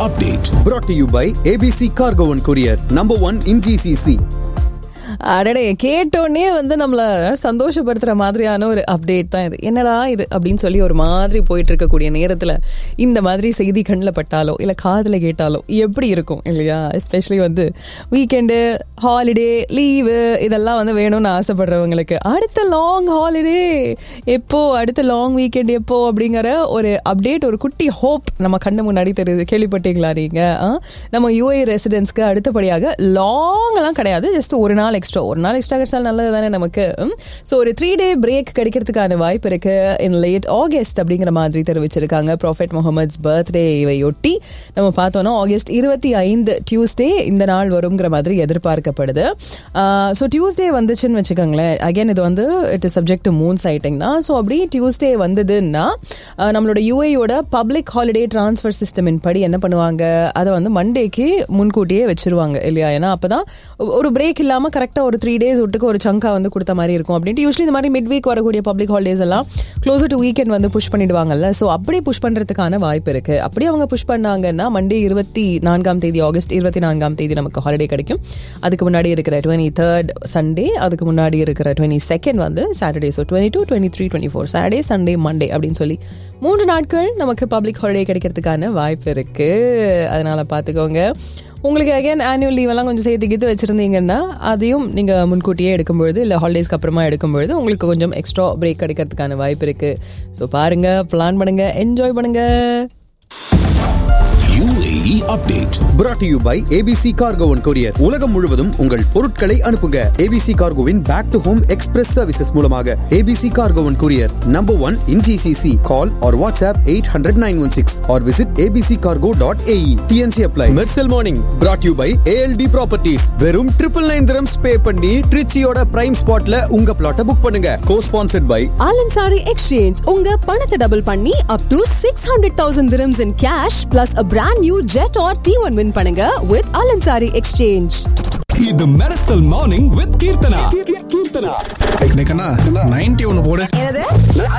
update. brought to you by ABC Cargo and Courier, number one in GCC. அடடே கேட்டோடனே வந்து நம்மள சந்தோஷப்படுத்துற மாதிரியான ஒரு அப்டேட் தான் இது என்னடா இது அப்படின்னு சொல்லி ஒரு மாதிரி போயிட்டு இருக்கக்கூடிய நேரத்துல இந்த மாதிரி செய்தி கண்ணில் பட்டாலோ இல்ல காதுல கேட்டாலோ எப்படி இருக்கும் இல்லையா எஸ்பெஷலி வந்து வீக்கெண்டு ஹாலிடே லீவு இதெல்லாம் வந்து வேணும்னு ஆசைப்படுறவங்களுக்கு அடுத்த லாங் ஹாலிடே எப்போ அடுத்த லாங் வீக்கெண்ட் எப்போ அப்படிங்கிற ஒரு அப்டேட் ஒரு குட்டி ஹோப் நம்ம கண்ணு முன்னாடி தெரியுது கேள்விப்பட்டீங்களா நீங்க ஆ? நம்ம யூஏ ரெசிடென்ட்ஸ்க்கு அடுத்தபடியாக லாங் எல்லாம் கிடையாது ஜஸ்ட் ஒரு நாள் எக்ஸ்ட்ரா ஒரு நாள் எக்ஸ்ட்ரா கிடைச்சாலும் நல்லது தானே நமக்கு ஸோ ஒரு த்ரீ டே பிரேக் கிடைக்கிறதுக்கான வாய்ப்பு இருக்கு இன் லேட் ஆகஸ்ட் அப்படிங்கிற மாதிரி தெரிவிச்சிருக்காங்க ப்ராஃபெட் முகமது பர்த்டேவையொட்டி நம்ம பார்த்தோம்னா ஆகஸ்ட் இருபத்தி ஐந்து டியூஸ்டே இந்த நாள் வருங்கிற மாதிரி எதிர்பார்க்கப்படுது ஸோ டியூஸ்டே வந்துச்சுன்னு வச்சுக்கோங்களேன் அகைன் இது வந்து it is subject to moon sighting தான் ஸோ அப்படி டியூஸ்டே வந்ததுன்னா ஆஹ் நம்மளோட யூஏயோட பப்ளிக் ஹாலிடே டிரான்ஸ்ஃபர் சிஸ்டமின் படி என்ன பண்ணுவாங்க அதை வந்து மண்டேக்கு முன்கூட்டியே வச்சிருவாங்க இல்லையா ஏன்னா அப்பதான் ஒரு பிரேக் இல்லாம கரெக்டா ஒரு த்ரீ டேஸ் விட்டுக்கு ஒரு சங்கா வந்து கொடுத்த மாதிரி இருக்கும் அப்படின்ட்டு யூஸ்வலி இந்த மாதிரி மிட் வீக் வரக்கூடிய பப்ளிக் ஹாலிடேஸ் எல்லாம் க்ளோசர் டு வீக்கெண்ட் வந்து புஷ் பண்ணிடுவாங்கல்ல ஸோ அப்படி புஷ் பண்றதுக்கான வாய்ப்பு இருக்கு அப்படி அவங்க புஷ் பண்ணாங்கன்னா மண்டே இருபத்தி நான்காம் தேதி ஆகஸ்ட் இருபத்தி நான்காம் தேதி நமக்கு ஹாலிடே கிடைக்கும் அதுக்கு முன்னாடி இருக்கிற டுவெண்ட்டி தேர்ட் சண்டே அதுக்கு முன்னாடி இருக்கிற டுவெண்ட்டி செகண்ட் வந்து Saturday so twenty two twenty three twenty four Saturday Sunday Monday அப்படின்னு சொல்லி மூன்று நாட்கள் நமக்கு பப்ளிக் ஹாலிடே கிடைக்கிறதுக்கான வாய்ப்பு இருக்கு அதனால பார்த்துக்கோங்க உங்களுக்கு அகைன் ஆனுவல் லீவ் எல்லாம் கொஞ்சம் சேர்த்து கீத்து வச்சிருந்தீங்கன்னா அதையும் நீங்க முன்கூட்டியே எடுக்கும்பொழுது இல்லை ஹாலிடேஸ்க்கு அப்புறமா எடுக்கும்பொழுது உங்களுக்கு கொஞ்சம் எக்ஸ்ட்ரா பிரேக் கிடைக்கிறதுக்கான வாய்ப்பு இருக்கு ஸோ பாருங்க பிளான் பண்ணுங்க என்ஜாய் பண்ணுங்க UAE update. brought to you by ABC Cargo and Courier. உலகம் முழுவதும் உங்கள் பொருட்களை அனுப்புங்க ABC Cargoவின் back to home express services மூலமாக ABC Cargo and Courier, number one in GCC. Call or WhatsApp 800-916 or visit abccargo.ae. TNC apply. Mersal Morning, brought to you by ALD Properties. வெறும் triple nine dirhams pay பண்ணி ட்ரிச்சியோட prime ஸ்பாட்ல உங்க பிளாட்டை book பண்ணுங்க co-sponsored by ஆலன்சாரி exchange உங்க பணத்தை double பண்ணி up to six hundred thousand dirhams in cash plus a brand new Jetour T one win பண்ணுங்க வித் ஆலன்சாரி எக்ஸ்சேஞ்ச் இது Mersal morning with Keerthana Keerthana ninety ஒன்னு போடு என்னது